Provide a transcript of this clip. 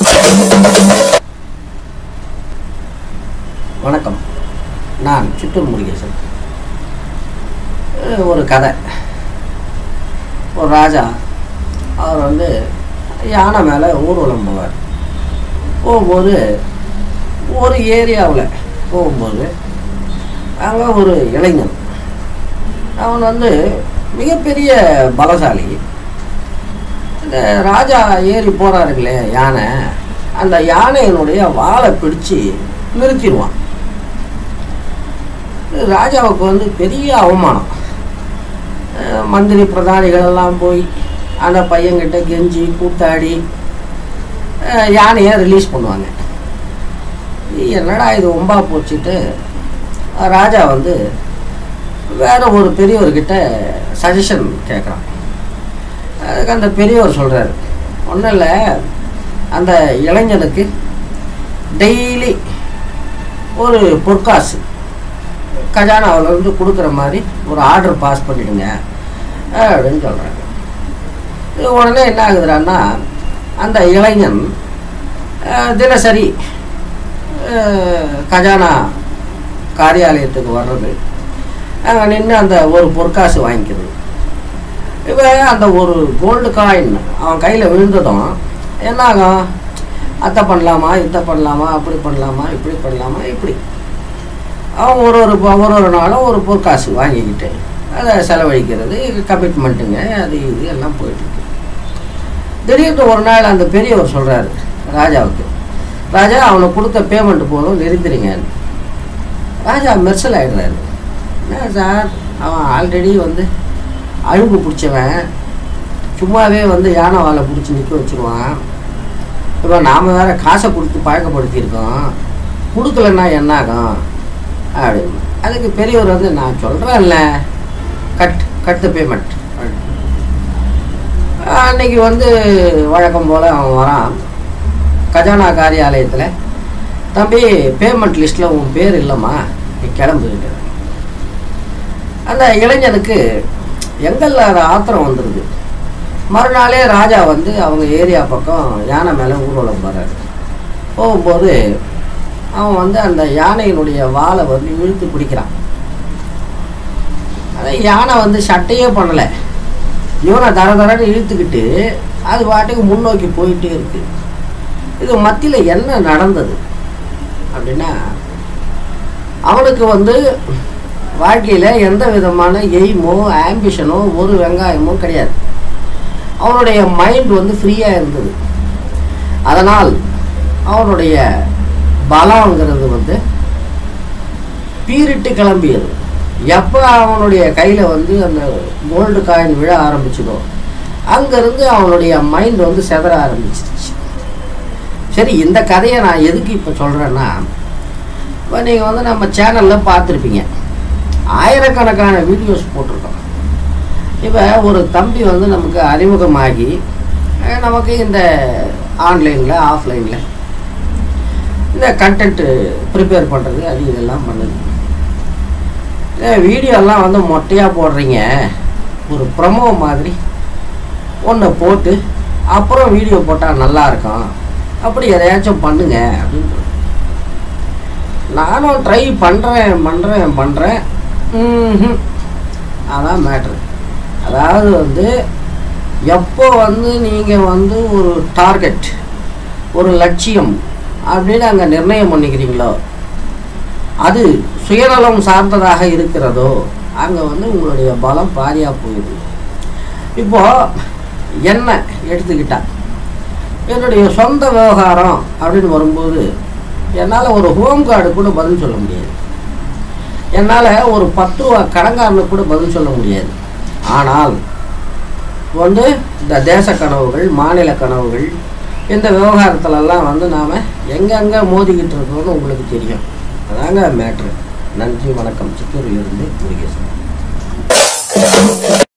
வணக்கம் நான் சித்தூர் முருகேசன் அஹ் ஒரு கதை ஒரு ராஜா அவர் வந்து யானை மேலே ஊர்வலம் போவார் போகும்போது ஒரு ஏரியாவில் போகும்போது அங்கே ஒரு இளைஞன் அவன் வந்து மிகப்பெரிய பலசாலி இந்த ராஜா ஏறி போகிறாருங்களே யானை அந்த யானையினுடைய வாலை பிடிச்சு நிறுத்திடுவான் இது ராஜாவுக்கு வந்து பெரிய அவமானம் அஹ் மந்திரி பிரதானிகள் எல்லாம் போய் அந்த பையன்கிட்ட கெஞ்சி கூத்தாடி அஹ் யானையை ரிலீஸ் பண்ணுவாங்க இது என்னடா இது ஒம்பா போச்சுட்டு ராஜா வந்து வேற ஒரு பெரியவர்கிட்ட சஜஷன் கேட்குறான் அதுக்கு அந்த பெரியவர் சொல்கிறாரு ஒன்றும் இல்லை அந்த இளைஞனுக்கு டெய்லி ஒரு பொற்காசு கஜானாவிலேருந்து கொடுக்குற மாதிரி ஒரு ஆர்டர் பாஸ் பண்ணிடுங்க அப்படின்னு சொல்கிறாங்க இது உடனே என்ன ஆகுதுறான்னா அந்த இளைஞன் அஹ், தினசரி அஹ், கஜானா காரியாலயத்துக்கு வர்றது அங்கே நின்று அந்த ஒரு பொற்காசு வாங்கிக்கிறது இப்போ அந்த ஒரு கோல்டு காயின் அவன் கையில் விழுந்ததும் என்ன ஆகும் அத்தை பண்ணலாமா இத்தை பண்ணலாமா அப்படி பண்ணலாமா இப்படி பண்ணலாமா இப்படி அவன் ஒரு ஒரு ப- ஒரு ஒரு நாளும் ஒரு பொற்காசு வாங்கிக்கிட்டு அதை செலவழிக்கிறது கமிட்மெண்ட்டுங்க அது இது எல்லாம் போயிட்டுருக்கு திடீர்னு ஒரு நாள் அந்த பெரியவர் சொல்கிறாரு ராஜாவுக்கு ராஜா அவனுக்கு கொடுத்த பேமெண்ட் போதும் நிறுத்திடுங்க ராஜா மெர்சல் ஆகிடுறாரு என்ன சார் அவன் ஆல்ரெடி வந்து அழுகு பிடிச்சவன் சும்மாவே வந்து யானை வாழை பிடிச்சி நிற்க வச்சுருவான் இப்போ நாம் வேற காசை கொடுத்து பழக்கப்படுத்தியிருக்கோம் கொடுக்கலன்னா என்ன ஆகும் அப்படின்னு அதுக்கு பெரியவர் வந்து நான் சொல்கிறேன்ல கட் கட் த பேமெண்ட் அன்னைக்கு வந்து வழக்கம் போல் அவன் வரான் கஜானா காரியாலயத்தில் தம்பி பேமெண்ட் லிஸ்ட்டில் உன் பேர் இல்லைம்மா நீ கிளம்புகிட்ட அந்த இளைஞனுக்கு எங்கல்லாத ஆத்திரம் வந்துடுது மறுநாளே ராஜா வந்து அவங்க ஏரியா பக்கம் யானை மேலே ஊர்வலம் போகிறாரு போகும்போது அவன் வந்து அந்த யானையினுடைய வாலை வந்து இழுத்து பிடிக்கிறான் அதை யானை வந்து சட்டையே பண்ணலை இவனை தர தரன்னு இழுத்துக்கிட்டு அது பாட்டுக்கு முன்னோக்கி போயிட்டே இருக்கு இது மத்தியில் என்ன நடந்தது அப்படின்னா அவனுக்கு வந்து வாழ்க்கையில் எந்த விதமான எய்மோ ஆம்பிஷனோ ஒரு வெங்காயமோ கிடையாது அவனுடைய மைண்ட் வந்து ஃப்ரீயாக இருந்தது அதனால் அவனுடைய பலங்கிறது வந்து பீரிட்டு கிளம்பியது எப்போ அவனுடைய கையில் வந்து அந்த கோல்டு காயின் விழ ஆரம்பிச்சதோ அங்கேருந்து அவனுடைய மைண்ட் வந்து செதற ஆரம்பிச்சிருச்சு சரி இந்த கதையை நான் எதுக்கு இப்போ சொல்கிறேன்னா இப்போ நீங்கள் வந்து நம்ம சேனலில் பார்த்துருப்பீங்க ஆயிரக்கணக்கான வீடியோஸ் போட்டிருக்கோம் இப்போ ஒரு தம்பி வந்து நமக்கு அறிமுகமாகி அஹ், நமக்கு இந்த ஆன்லைனில் ஆஃப்லைனில் இந்த கண்டென்ட்டு ப்ரிப்பேர் பண்ணுறது அது இதெல்லாம் பண்ணுது வீடியோலாம் வந்து மொட்டையாக போடுறீங்க ஒரு ப்ரமோ மாதிரி ஒன்று போட்டு அப்புறம் வீடியோ போட்டால் நல்லா இருக்கும் அப்படி எதையாச்சும் பண்ணுங்க அப்படின்னு சொல்றாரு. நானும் ட்ரை பண்ணுறேன் பண்ணுறேன் பண்ணுறேன் ம்ஹும். அதான் மேட்ரு அதாவது வந்து எப்போ வந்து நீங்கள் வந்து ஒரு டார்கெட் ஒரு லட்சியம் அப்படின்னு அங்கே நிர்ணயம் பண்ணிக்கிறீங்களோ அது சுயநலம் சார்ந்ததாக இருக்கிறதோ அங்கே வந்து உங்களுடைய பலம் பாதியாக போயிடுது இப்போ என்ன எடுத்துக்கிட்டா என்னுடைய சொந்த விவகாரம் அப்படின்னு வரும்போது என்னால் ஒரு ஹோம் கார்டு கூட பதில் சொல்ல முடியாது என்னால் ஒரு பத்து ரூபா கடங்காரனுக்கு கூட பதில் சொல்ல முடியாது ஆனால் வந்து இந்த தேச கனவுகள் மாநில கனவுகள் இந்த விவகாரத்துலலாம் வந்து நாம் எங்கெங்கே மோதிக்கிட்டு இருக்கோம்னு உங்களுக்கு தெரியும் அதாங்க மேட்ரு நன்றி வணக்கம் சித்தூரிலிருந்து முருகேசன்